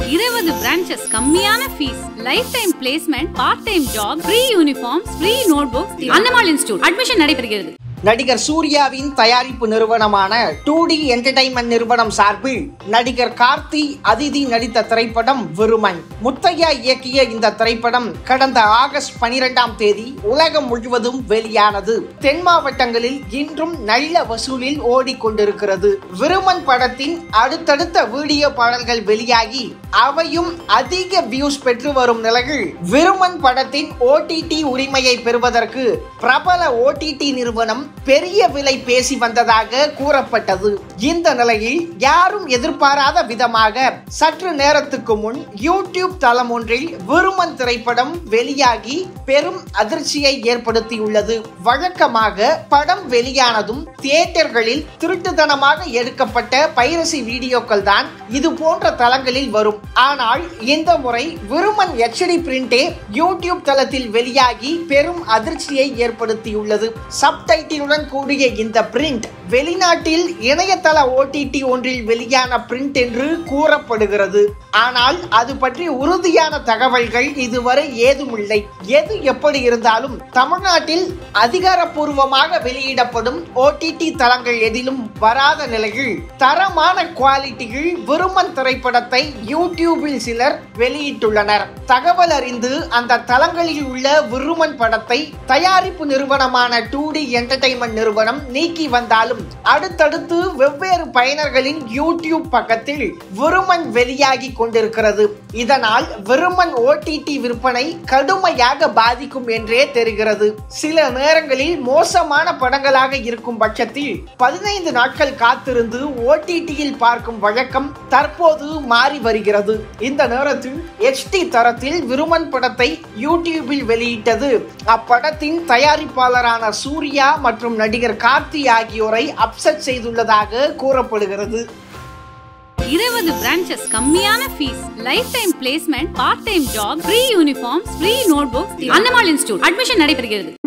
இருபது பிரான்ச்சஸ் கம்மியான fee life time placement part time job free uniform free note books Annamal institute admission நடைபெறுகிறது நடிகர் சூர்யாவின் தயாரிப்பு நிறுவனமான டூ டி என்டர்டைன்மெண்ட் நிறுவனம் சார்பில் நடிகர் கார்த்தி அதிதி நடித்த திரைப்படம் விருமன் முத்தையா இயக்கிய இந்த திரைப்படம் கடந்த ஆகஸ்ட் பனிரெண்டாம் தேதி உலகம் முழுவதும் வெளியானது தென் மாவட்டங்களில் இன்றும் நல்ல வசூலில் ஓடிக்கொண்டிருக்கிறது விருமன் படத்தின் அடுத்தடுத்த வீடியோ பாடல்கள் வெளியாகி அவையும் அதிக வியூஸ் பெற்று வரும் நிலையில் விருமன் படத்தின் ஓடிடி உரிமையை பெறுவதற்கு பிரபல ஓடிடி நிறுவனம் பெரிய விலை பேசி வந்ததாக கூறப்பட்டது இந்த நிலையில் யாரும் எதிர்பாராத விதமாக சற்று நேரத்துக்கு முன் யூடியூப் தளம் ஒன்றில் விருமன் திரைப்படம் வெளியாகி பெரும் அதிர்ச்சியை ஏற்படுத்தியுள்ளது வழக்கமாக படம் வெளியானதும் தியேட்டர்களில் திருட்டுத்தனமாக எடுக்கப்பட்ட பைரசி வீடியோக்கள் தான் இது போன்ற தளங்களில் வரும் ஆனால் இந்த முறை விருமன் எச்டி பிரிண்டே யூடியூப் தளத்தில் வெளியாகி பெரும் அதிர்ச்சியை ஏற்படுத்தியுள்ளது சப்டைட்டிலுடன் கூடிய இந்த பிரிண்ட் வெளிநாட்டில் இணையதள ஓடிடி ஒன்றில் வெளியான பிரிண்ட் என்று கூறப்படுகிறது ஆனால் அது பற்றி உறுதியான தகவல்கள் இதுவரை ஏதுமில்லை எது எப்படி இருந்தாலும் தமிழ்நாட்டில் அதிகாரப்பூர்வமாக வெளியிடப்படும் ஓடிடி தளங்கள் எதிலும் வராத நிலையில் தரமான குவாலிட்டியில் விருமன் திரைப்படத்தை யூடியூபில் சிலர் வெளியிட்டுள்ளனர் தகவல் அறிந்து அந்த தளங்களில் உள்ள விருமன் படத்தை தயாரிப்பு நிறுவனமான டூ டி என்டர்டைன்மெண்ட் நிறுவனம் நீக்கி வந்தாலும் அடுத்தடுத்து வெவ்வேறு பயனர்களின் யூடியூப் பக்கத்தில் விருமன் வெளியாகி கொண்டிருக்கிறது இதனால் விருமன் ஓடிடி விற்பனை கடுமையாக பாதிக்கும் என்றே தெரிகிறது சில நேரங்களில் மோசமான படங்களாக இருக்கும் பட்சத்தில் பதினைந்து நாட்கள் காத்திருந்து ஓடிடியில் பார்க்கும் வழக்கம் தற்போது மாறி வருகிறது இந்த நேரத்தில் HD தரத்தில் விருமன் படத்தை யூடியூபில் வெளியிட்டது அப்படத்தின் தயாரிப்பாளரான சூர்யா மற்றும் நடிகர் கார்த்தி ஆகியோரை அப்செட் செய்துள்ளதாக கூறப்படுகிறது இருபது பிரான்ச்சஸ் கம்மியான fee life time placement part time job free uniform free note books Annamal institute admission நடைபெறுகிறது